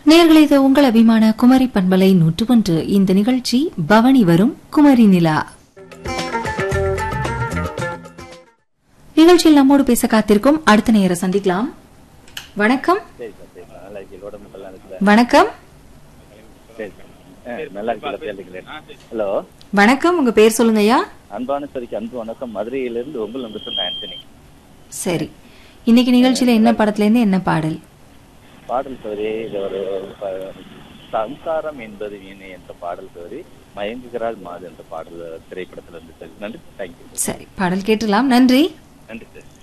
நேர்களே இது உங்கள் அபிமான குமரி பண்பலை நூற்று ஒன்று இந்த நிகழ்ச்சி பவனி வரும் குமரி நிலா நிகழ்ச்சியில் நம்மோடு பேச காத்திருக்கும் அடுத்த நேர சந்திக்கலாம் வணக்கம் சரி சார் சரி சார் நல்லா இருக்கு உடம்பு நல்லா இருக்குல்ல வணக்கம் சரி சார் ஆ, நல்லா இருக்குல்ல பேருக்கிறேன் ஹலோ வணக்கம் உங்க பேர் சொல்லுங்க ஐயா அன்பான சரிக்கு அன்பு வணக்கம் மதுரையிலிருந்து உங்கள் நம்பர் சொன்ன ஆண்டனி சரி இன்னைக்கு நிகழ்ச்சியில என்ன படத்துல இருந்து என்ன பாடல் பாடல் சோரி இது ஒரு ப- சம்சாரம் என்பது வீணை என்ற பாடல் சோரி மயங்குகிறாள் மாது என்ற பாடல் திரைப்படத்துல இருந்து சார் நன்றி தேங்க்யூ சரி பாடல் கேட்டலாம் நன்றி நன்றி சார்